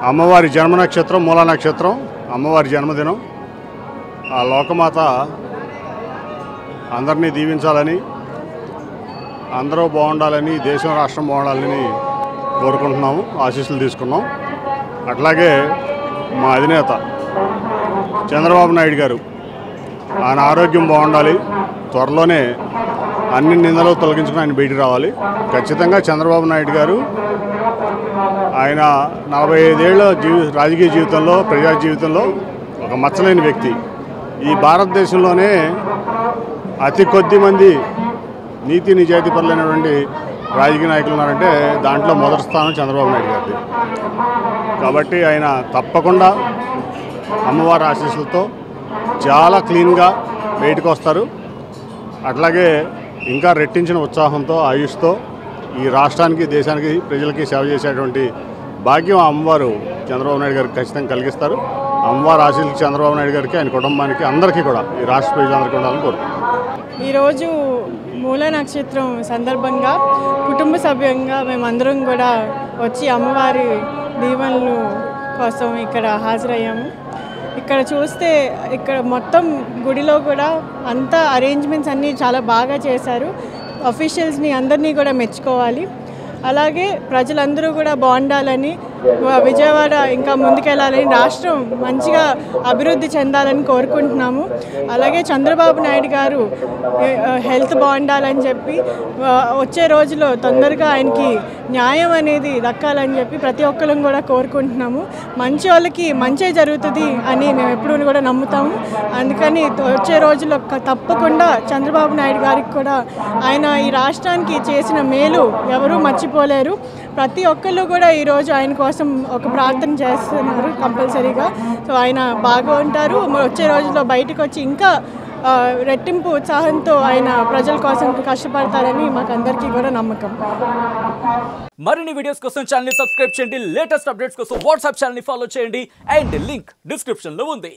అమ్మవారి జన్మ నక్షత్రం మూల నక్షత్రం అమ్మవారి జన్మదినం ఆ లోకమాత అందరినీ దీవించాలని అందరూ బాగుండాలని దేశం రాష్ట్రం బాగుండాలని కోరుకుంటున్నాము ఆశీస్సులు తీసుకున్నాం అట్లాగే మా అధినేత చంద్రబాబు నాయుడు గారు ఆయన ఆరోగ్యం బాగుండాలి త్వరలోనే అన్ని నిందలు తొలగించుకుని ఆయన బయటికి రావాలి ఖచ్చితంగా చంద్రబాబు నాయుడు గారు ఆయన నలభై ఐదేళ్ల జీవి రాజకీయ జీవితంలో ప్రజా జీవితంలో ఒక మచ్చలేని వ్యక్తి ఈ భారతదేశంలోనే అతి కొద్ది మంది నీతి నిజాయితీ పరులైనటువంటి రాజకీయ నాయకులు ఉన్నారంటే దాంట్లో మొదటి స్థానం చంద్రబాబు నాయుడు గారిది కాబట్టి ఆయన తప్పకుండా అమ్మవారి ఆశీస్సులతో చాలా క్లీన్గా బయటకు వస్తారు అట్లాగే ఇంకా రెట్టించిన ఉత్సాహంతో ఆయుష్తో ఈ రాష్ట్రానికి దేశానికి ప్రజలకి సేవ చేసేటువంటి భాగ్యం ఆ అమ్మవారు చంద్రబాబు నాయుడు గారికి ఖచ్చితంగా కలిగిస్తారు అమ్మవారి ఆశీస్సులు చంద్రబాబు నాయుడు గారికి ఆయన కుటుంబానికి అందరికీ కూడా ఈ రాష్ట్ర ప్రజలందరికీ ఉండాలని కోరుకుంటున్నాను ఈరోజు మూల నక్షత్రం సందర్భంగా కుటుంబ సభ్యంగా మేమందరం కూడా వచ్చి అమ్మవారి దీవెనలు కోసం ఇక్కడ హాజరయ్యాము ఇక్కడ చూస్తే ఇక్కడ మొత్తం గుడిలో కూడా అంతా అరేంజ్మెంట్స్ అన్నీ చాలా బాగా చేశారు అఫీషియల్స్ని అందరినీ కూడా మెచ్చుకోవాలి అలాగే ప్రజలందరూ కూడా బాగుండాలని వ- విజయవాడ ఇంకా ముందుకెళ్ళాలని రాష్ట్రం మంచిగా అభివృద్ధి చెందాలని కోరుకుంటున్నాము అలాగే చంద్రబాబు నాయుడు గారు ఏ- హెల్త్ బాగుండాలని చెప్పి వ- వచ్చే రోజులో తొందరగా ఆయనకి న్యాయం అనేది దక్కాలని చెప్పి ప్రతి ఒక్కరం కూడా కోరుకుంటున్నాము మంచి వాళ్ళకి మంచే జరుగుతుంది అని మేము ఎప్పుడూ కూడా నమ్ముతాము అందుకని త- వచ్చే రోజుల్లో క- తప్పకుండా చంద్రబాబు నాయుడు గారికి కూడా ఆయన ఈ రాష్ట్రానికి చేసిన మేలు ఎవరూ మర్చిపోలేరు ప్రతి ఒక్కళ్ళు కూడా ఈరోజు ఆయన కోసం ఒక ప్రార్థన చేస్తున్నారు కంపల్సరీగా సో ఆయన బాగా ఉంటారు మ- వచ్చే రోజుల్లో బయటకు వచ్చి ఇంకా ఆ, రెట్టింపు ఉత్సాహంతో ఆయన ప్రజల కోసం కష్టపడతారని మాకు అందరికీ కూడా నమ్మకం మరిన్ని వీడియోస్ కోసం ఛానల్ సబ్స్క్రైబ్ చేయండి లేటెస్ట్ అప్డేట్స్ కోసం వాట్సాప్ ఛానల్ ఫాలో చేయండి అండ్ లింక్ డిస్క్రిప్షన్ లో ఉంది